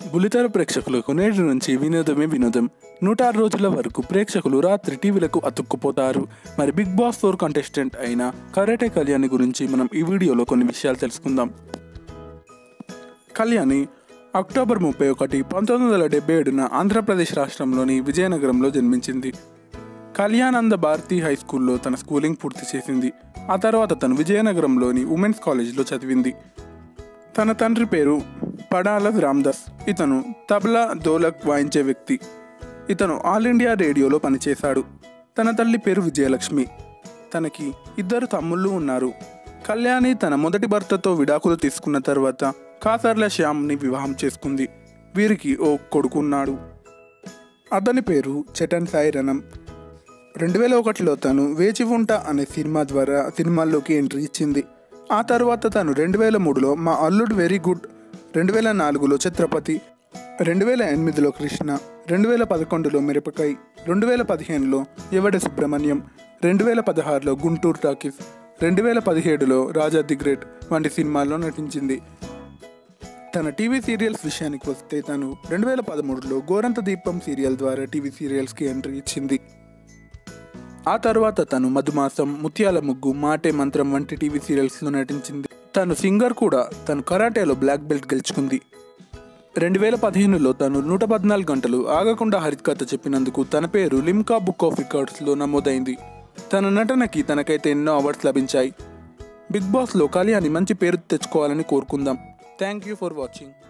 బులితెర ప్రేక్షకులకు నేటి నుంచి వినోదమే వినోదం నూట ఆరు రోజుల వరకు ప్రేక్షకులు రాత్రి టీవీలకు అతుక్కుపోతారు మరి బిగ్ బాస్ ఫోర్ కంటెస్టెంట్ అయిన కరాటే కళ్యాణి గురించి మనం ఈ వీడియోలో కొన్ని విషయాలు తెలుసుకుందాం కళ్యాణి అక్టోబర్ ముప్పై ఒకటి పంతొమ్మిది వందల డెబ్బై ఏడున ఆంధ్రప్రదేశ్ రాష్ట్రంలోని విజయనగరంలో జన్మించింది కళ్యాణంద భారతి హై స్కూల్లో తన స్కూలింగ్ పూర్తి చేసింది ఆ తర్వాత తను విజయనగరంలోని ఉమెన్స్ కాలేజ్లో చదివింది తన తండ్రి పేరు పడాల రామ్దాస్ ఇతను తబలా దోలక్ వాయించే వ్యక్తి ఇతను ఆల్ ఇండియా రేడియోలో పనిచేశాడు తన తల్లి పేరు విజయలక్ష్మి తనకి ఇద్దరు తమ్ముళ్ళు ఉన్నారు కళ్యాణి తన మొదటి భర్తతో విడాకులు తీసుకున్న తర్వాత కాసర్ల శ్యామ్ని వివాహం చేసుకుంది వీరికి ఓ కొడుకున్నాడు అతని పేరు చటన్ సాయి రణం రెండు వేల ఒకటిలో తను వేచి ఉంటా అనే సినిమా ద్వారా సినిమాల్లోకి ఎంట్రీ ఇచ్చింది ఆ తర్వాత తను రెండు వేల మూడులో మా అల్లుడు వెరీ గుడ్ రెండు వేల నాలుగులో ఛత్రపతి రెండు వేల ఎనిమిదిలో కృష్ణ రెండు వేల పదకొండులో మిరపకాయ్ రెండు వేల పదిహేనులో ఎవడ సుబ్రహ్మణ్యం రెండు వేల పదహారులో గుంటూరు టాకీస్ రెండు వేల పదిహేడులో రాజా ది గ్రేట్ వంటి సినిమాల్లో నటించింది తన టీవీ సీరియల్స్ విషయానికి వస్తే తను రెండు వేల పదమూడులో గోరంత దీపం సీరియల్ ద్వారా టీవీ సీరియల్స్కి ఎంట్రీ ఇచ్చింది ఆ తర్వాత తను మధుమాసం ముత్యాల ముగ్గు మాటే మంత్రం వంటి టీవీ సీరియల్స్లో నటించింది తను సింగర్ కూడా తను కరాటేలో బ్లాక్ బెల్ట్ గెలుచుకుంది రెండు వేల పదిహేనులో తను నూట పద్నాలుగు గంటలు ఆగకుండా హరికథ చెప్పినందుకు తన పేరు లిమ్కా బుక్ ఆఫ్ రికార్డ్స్లో నమోదైంది తన నటనకి తనకైతే ఎన్నో అవార్డ్స్ లభించాయి బిగ్ బాస్లో కళ్యాణి మంచి పేరు తెచ్చుకోవాలని కోరుకుందాం థ్యాంక్ యూ ఫర్ వాచింగ్